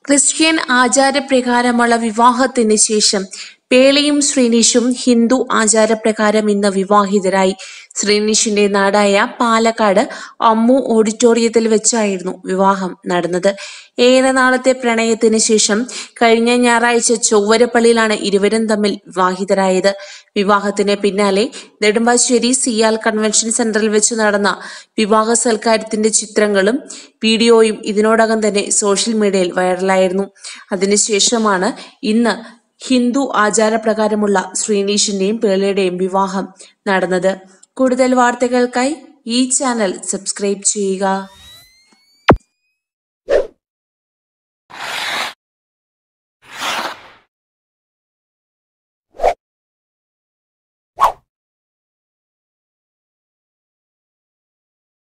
Christian ആചാരപ്രകാരമുള്ള വിവാഹത്തിന് ശേഷം പേളിയും ശ്രീനിഷും ഹിന്ദു ആചാരപ്രകാരം ഇന്ന് വിവാഹിതരായി ശ്രീനിഷിന്റെ നാടായ പാലക്കാട് അമ്മു ഓഡിറ്റോറിയത്തിൽ വെച്ചായിരുന്നു വിവാഹം നടന്നത് ഏറെ നാളത്തെ പ്രണയത്തിന് ശേഷം കഴിഞ്ഞ ഞായറാഴ്ച ചൊവ്വരപ്പള്ളിയിലാണ് ഇരുവരും തമ്മിൽ വിവാഹിതരായത് വിവാഹത്തിന് പിന്നാലെ നെടുമ്പാശ്ശേരി സിയാൽ കൺവെൻഷൻ സെന്ററിൽ വെച്ച് നടന്ന വിവാഹ സൽക്കാരത്തിന്റെ ചിത്രങ്ങളും വീഡിയോയും ഇതിനോടകം തന്നെ സോഷ്യൽ മീഡിയയിൽ വൈറലായിരുന്നു അതിനുശേഷമാണ് ഇന്ന് ഹിന്ദു ആചാരപ്രകാരമുള്ള ശ്രീനീഷിന്റെയും പേളയുടെയും വിവാഹം നടന്നത് കൂടുതൽ വാർത്തകൾക്കായി ഈ ചാനൽ സബ്സ്ക്രൈബ് ചെയ്യുക